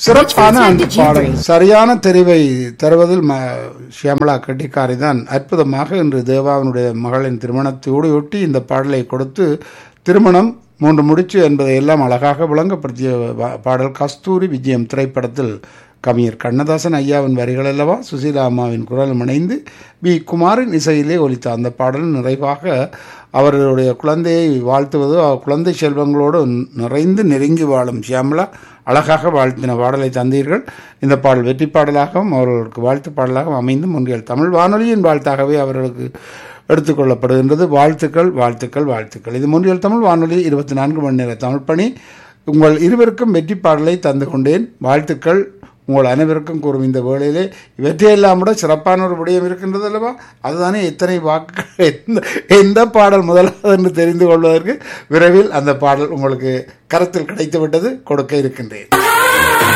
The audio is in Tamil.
சிறப்பான அந்த பாடல் சரியான தெரிவை தருவதில் ம- ஷியாமளா கட்டிக்காரி தான் அற்புதமாக இன்று தேவாவினுடைய மகளின் திருமணத்தோடு ஒட்டி இந்த பாடலை கொடுத்து திருமணம் மூன்று முடிச்சு என்பதை எல்லாம் அழகாக விளங்கப்படுத்திய வா- பாடல் கஸ்தூரி விஜயம் திரைப்படத்தில் கவிஞர் கண்ணதாசன் ஐயாவின் வரிகள் அல்லவா சுசீலா அம்மாவின் குரலும் இணைந்து பி குமாரின் இசையிலே ஒலித்த அந்த பாடல் நிறைவாக அவர்களுடைய குழந்தையை வாழ்த்துவது அவர் குழந்தை செல்வங்களோடு நிறைந்து நெருங்கி வாழும் ஷியாமலா அழகாக வாழ்த்தின பாடலை தந்தீர்கள் இந்த பாடல் வெற்றி பாடலாகவும் அவர்களுக்கு வாழ்த்து பாடலாகவும் அமைந்து முன்கள் தமிழ் வானொலியின் வாழ்த்தாகவே அவர்களுக்கு எடுத்துக்கொள்ளப்படுகின்றது வாழ்த்துக்கள் வாழ்த்துக்கள் வாழ்த்துக்கள் இது முன்றியல் தமிழ் வானொலி இருபத்தி நான்கு மணி நேர தமிழ் பணி உங்கள் இருவருக்கும் வெற்றி பாடலை தந்து கொண்டேன் வாழ்த்துக்கள் உங்கள் அனைவருக்கும் கூறும் இந்த வேளையிலே இவற்றையெல்லாம் விட சிறப்பான ஒரு விடயம் இருக்கின்றது அல்லவா அதுதானே எத்தனை வாக்குகள் எந்த எந்த பாடல் முதலாவது என்று தெரிந்து கொள்வதற்கு விரைவில் அந்த பாடல் உங்களுக்கு கருத்தில் கிடைத்துவிட்டது கொடுக்க இருக்கின்றேன்